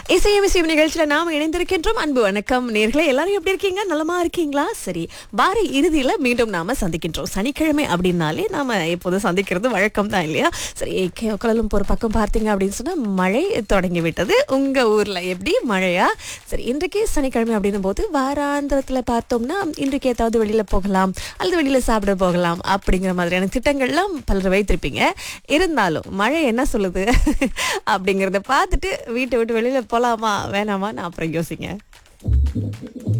இசையமிசையும் நிகழ்ச்சியில நாம இணைந்திருக்கின்றோம் அன்பு வணக்கம் நேர்களே எல்லாரும் எப்படி இருக்கீங்க நலமா இருக்கீங்களா சரி வார இறுதியில மீண்டும் நாம சந்திக்கின்றோம் சனிக்கிழமை அப்படின்னாலே நாம எப்போதும் சந்திக்கிறது வழக்கம் தான் இல்லையா சரி குழலும் ஒரு பக்கம் பார்த்தீங்க அப்படின்னு சொன்னா மழை தொடங்கி விட்டது உங்க ஊர்ல எப்படி மழையா சரி இன்றைக்கு சனிக்கிழமை அப்படின்னும் போது வாராந்திரத்துல பார்த்தோம்னா இன்றைக்கு ஏதாவது வெளியில போகலாம் அல்லது வெளியில சாப்பிட போகலாம் அப்படிங்கிற மாதிரியான திட்டங்கள்லாம் பலர் வைத்திருப்பீங்க இருந்தாலும் மழை என்ன சொல்லுது அப்படிங்கறத பார்த்துட்டு வீட்டை விட்டு வெளியில போலாமா வேணாமா நான் அப்புறம் யோசிங்க